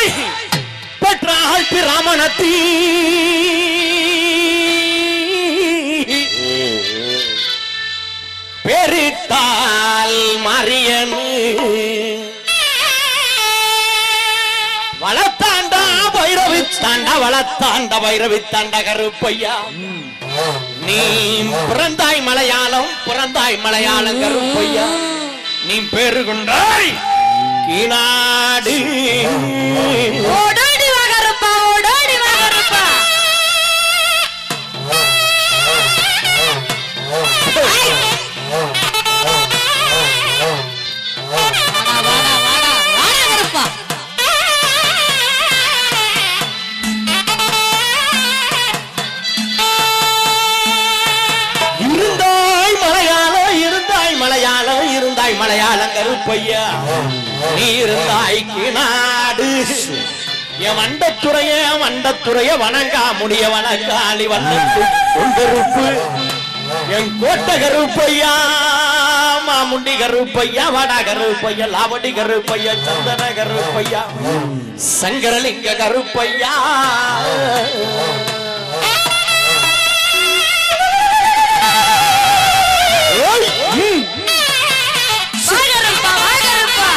பெற்றாள் பிராமணத்தி பெரித்தால் மரியனு வளத்தாண்டா பைரவி தாண்டா வளத்தாண்ட பைரவி தாண்ட கருப்பையா நீ பிறந்தாய் மலையாளம் பிறந்தாய் மலையாளம் கருப்பையா நீ பேரு கொண்டாய் கீழாடு ஓடோடி வா கருப்பா ஓடோடி வா கருப்பா வாடா வாடா வாடா வாடா கருப்பா இருந்தாய் மலையாளம் இருந்தாய் மலையாளம் இருந்தாய் மலையாளம் கருப்பையா நீ இருந்தாய் கீழாடு என் வண்டத்துறைய வண்டத்துறைய வணங்கா முடிய வணங்காளி வண்ணத்து கொண்டருப்பு என் கோட்டை கருப்பையா மாமுண்டி கருப்பையா வட கருப்பையா லாவடி கருப்பையா சந்தன கருப்பையா சங்கரலிங்க கருப்பையா ஓய், ம். வா கருப்பா வா கருப்பா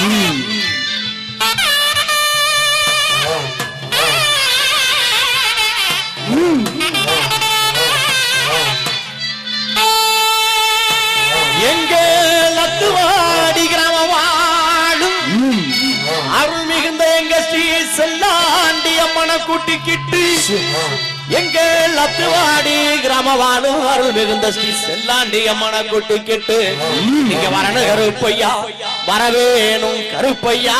எங்க லத்துவாடி கிராம வாழும் அருள் மிகுந்த எங்க ஸ்ரீ செல்லாண்டி அம்மனை கூட்டிக்கிட்டு எங்க லத்துவாடி கிராம வாழும் அருள் மிகுந்த ஸ்ரீ செல்லாண்டி அம்மனை கூட்டிக்கிட்டு நீங்க வரணும் கருப்பையா வரவேணும் கருப்பையா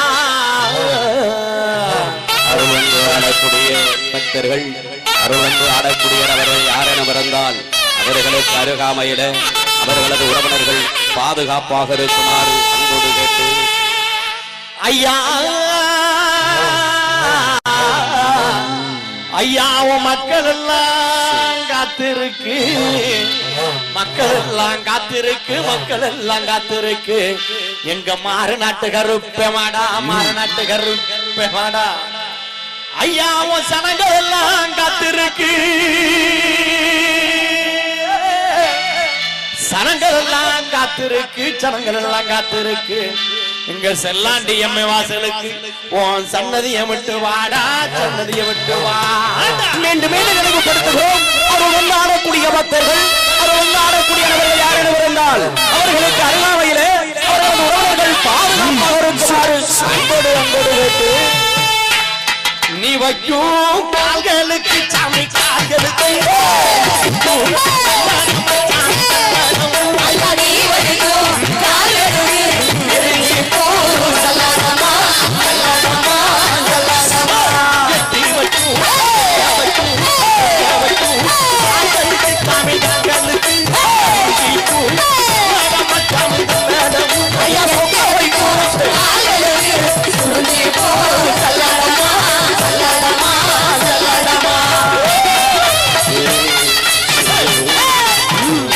அருளந்து ஆடக்கூடிய பக்தர்கள் அருளந்து ஆடக்கூடியவர்கள் யாரென பிறந்தால் அவர்களுக்கு அருகாமையிட அவர்களது உறவினர்கள் பாதுகாப்பாக இருக்குமாறு அன்போடு கேட்டு ஐயா ஐயா உன் மக்கள் எல்லாம் காத்திருக்கு மக்கள் எல்லாம் காத்திருக்கு மக்கள் எல்லாம் காத்திருக்கு எங்க மாறு நாட்டு கருப்பே மாடா மாறு நாட்டு கருப்பே மாடா ஐயா உன் சனங்கள் எல்லாம் காத்திருக்கு சனங்கள் எல்லாம் காத்திருக்கு சனங்கள் எல்லாம் காத்திருக்கு இங்க செல்லாண்டி எம்மை வாசலுக்கு உன் சன்னதியை விட்டு வாடா சன்னதியை விட்டு வாடா மீண்டும் மீண்டும் நினைவுபடுத்துகிறோம் அவர் வந்து ஆடக்கூடிய பக்தர்கள் அவர் வந்து ஆடக்கூடிய நபர்கள் யார் என இருந்தால் அவர்களுக்கு அருகாமையிலே அவர்களது உறவுகள் பாதுகாப்பாக இருக்குமாறு அன்போடு அன்போடு கேட்டு நீ வைக்கும் கால்களுக்கு சாமி கால்களுக்கு ஐயா நீ வரைக்கும் காலெடுத்து நெருங்கி போகும் சல்லாதமா சல்லாதமா சல்லாதமா கட்டி வைக்கும் வைக்கும் வைக்கும் கால்களுக்கு சாமி கால்களுக்கு ஐயா சொக்க வைக்கும் காலெடுத்து சுருங்கி போகும் சல்லாதமா சல்லாதமா சல்லாதமா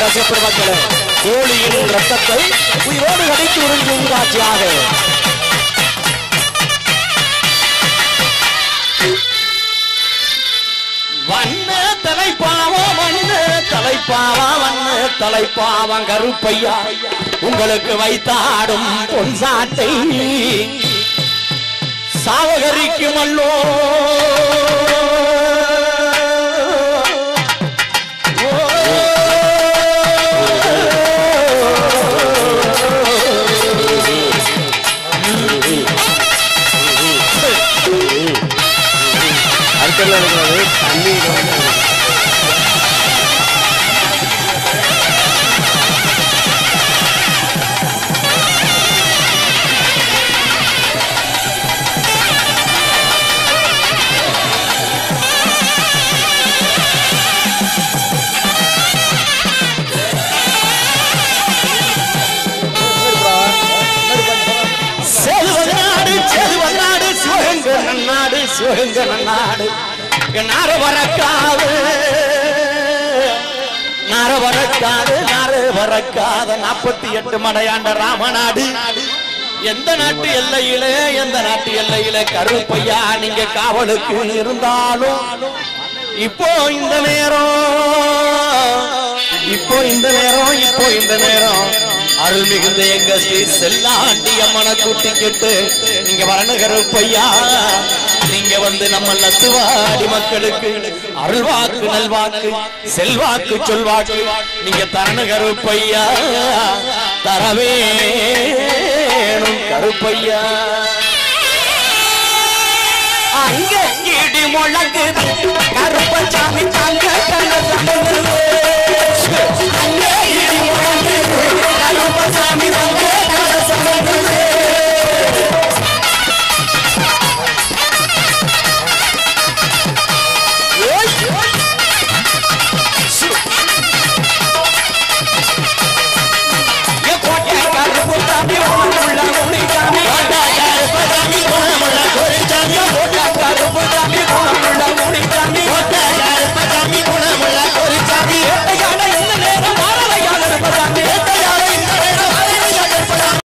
ரசிக பெருமக்களே கோழியின் ரத்தத்தை உயிரோடு கடித்து உறிஞ்சும் காட்சியாக வண்ண தலைப்பாவம் வண்ண தலைப்பாவம் வண்ண தலைப்பாவம் கருப்பையா உங்களுக்கு வைத்தாடும் பொன்சாட்டை சாவகரிக்கும் அல்லோ அடுத்தது இருக்கிறது தண்ணி செல்வநாடு செல்வநாடு சிவகங்க நன்னாடு சிவகங்க நன்னாடு நார வரக்காது நார வரக்காது நார வரக்காத நாற்பத்தி எட்டு மடையாண்ட ராமநாடு எந்த நாட்டு எல்லையிலே எந்த நாட்டு எல்லையிலே கருப்பையா நீங்க காவலுக்கு இருந்தாலும் இப்போ இந்த நேரம் இப்போ இந்த நேரம் இப்போ இந்த நேரம் அருள் மிகுந்த எங்க ஸ்ரீ செல்லாண்டி அம்மனை கூட்டிக்கிட்டு நீங்க வரணும் கருப்பையா நீங்க வந்து நம்ம லத்துவாடி மக்களுக்கு அருள்வாக்கு நல்வாக்கு செல்வாக்கு சொல்வாக்கு நீங்க தரணும் கருப்பையா தரவேணும் கருப்பையா அங்க இடி முழங்குது கருப்பசாமி தாங்க கண்ண அங்க